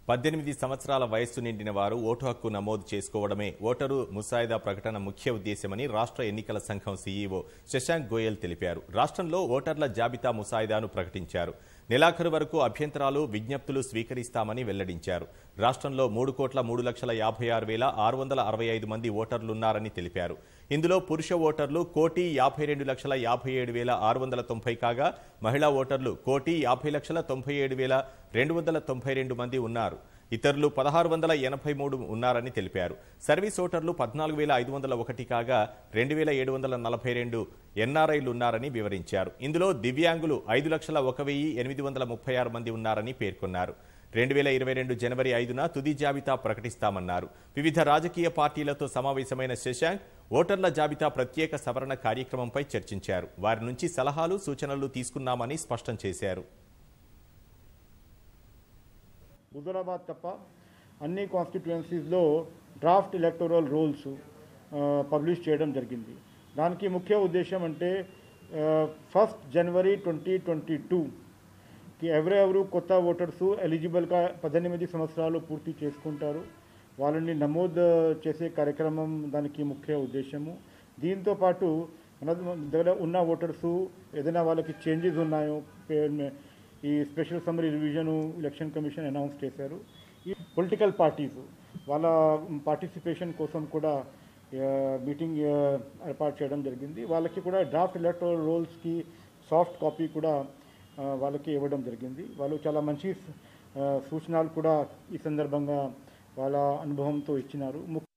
పద్దెనిమిది సంవత్సరాల వయస్సు నిండిన వారు ఓటు హక్కు నమోదు చేసుకోవడమే ఓటరు ముసాయిదా ప్రకటన ముఖ్య ఉద్దేశమని రాష్ట్ర ఎన్నికల సంఘం సీఈఓ శశాంక్ గోయల్ తెలిపారు రాష్ట్రంలో ఓటర్ల జాబితా ముసాయిదాను ప్రకటించారు నెలాఖరు వరకు అభ్యంతరాలు విజ్ఞప్తులు స్వీకరిస్తామని వెల్లడించారు రాష్ట్రంలో మూడు కోట్ల మూడు లక్షల యాభై ఆరు వేల ఆరు వందల అరవై ఐదు మంది ఓటర్లున్నారని తెలిపారు ఇందులో పురుష ఓటర్లు కోటి యాభై రెండు లక్షల యాభై ఏడు వేల ఆరు వందల తొంభై కాగా మహిళా ఓటర్లు కోటి యాభై లక్షల తొంభై ఏడు వేల రెండు వందల తొంభై రెండు మంది ఉన్నారు ఇతరులు పదహారు వందల ఎనభై మూడు ఉన్నారని తెలిపారు సర్వీస్ ఓటర్లు పద్నాలుగు వేల ఐదు వందల ఒకటి కాగా రెండు వేల ఏడు వందల నలభై రెండు ఎన్ఆర్ఐలు ఉన్నారని వివరించారు ఇందులో దివ్యాంగులు ఐదు లక్షల ఒక వెయ్యి ఎనిమిది వందల ముప్పై ఆరు మంది ఉన్నారని పేర్కొన్నారు రెండు వేల ఇరవై రెండు జనవరి ఐదున తుది జాబితా ప్రకటిస్తామన్నారు వివిధ రాజకీయ పార్టీలతో సమావేశమైన శశాంక్ ఓటర్ల జాబితా ప్రత్యేక సవరణ కార్యక్రమంపై చర్చించారు వారి నుంచి సలహాలు సూచనలు తీసుకున్నామని స్పష్టం చేశారు హుజురాబాద్ తప్ప అన్ని కాన్స్టిట్యుయెన్సీస్లో డ్రాఫ్ట్ ఎలక్టోరల్ రోల్స్ పబ్లిష్ చేయడం జరిగింది దానికి ముఖ్య ఉద్దేశం అంటే ఫస్ట్ జనవరి ట్వంటీ ట్వంటీ టూకి ఎవరెవరు కొత్త ఓటర్స్ ఎలిజిబుల్గా పద్దెనిమిది సంవత్సరాలు పూర్తి చేసుకుంటారు వాళ్ళని నమోదు చేసే కార్యక్రమం దానికి ముఖ్య ఉద్దేశము దీంతో పాటు మన దగ్గర ఉన్న ఓటర్స్ ఏదైనా వాళ్ళకి చేంజెస్ ఉన్నాయో పే- ఈ special summary revision election commission announce చేశారు ఈ పొలిటికల్ పార్టీస్ వాళ్ళ పార్టిసిపేషన్ కోసం కూడా మీటింగ్ ఏర్పాటు చేయడం జరిగింది వాళ్ళకి కూడా డ్రాఫ్ట్ ఎలక్ట్రల్ రోల్స్కి సాఫ్ట్ కాపీ కూడా ఆ, వాళ్ళకి ఇవ్వడం జరిగింది వాళ్ళు చాలా మంచి ఆ, సూచనలు కూడా ఈ సందర్భంగా వాళ్ళ అనుభవంతో ఇచ్చినారు ము-